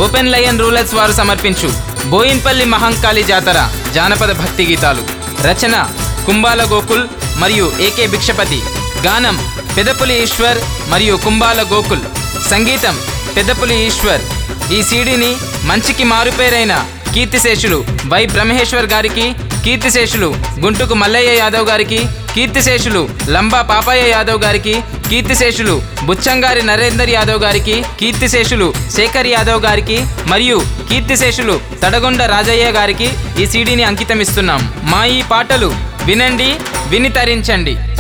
open lion rulers వారు సమర్పించు బోయిన్పల్లి మహంకాళి జాతర జానపద భక్తి గీతాలు రచన కుంబాల గోకుల్ మరియు ఏకే భిక్షపతి గానం పెదపులి ఈశ్వర్ మరియు కుంబాల గోకుల్ సంగీతం పెదపులి ఈశ్వర్ ఈ సీడీని మంచికి మారుపేరైన కీర్తిశేషులు వై బ్రహ్మేశ్వర్ గారికి కీర్తిశేషులు గుంటుకు మల్లయ్య యాదవ్ గారికి కీర్తిశేషులు లంబా పాపయ్య యాదవ్ గారికి కీర్తిశేషులు బుచ్చంగారి నరేందర్ యాదవ్ గారికి కీర్తిశేషులు శేఖర్ యాదవ్ గారికి మరియు కీర్తిశేషులు తడగొండ రాజయ్య గారికి ఈ సీడీని అంకితం ఇస్తున్నాం మా ఈ పాటలు వినండి విని తరించండి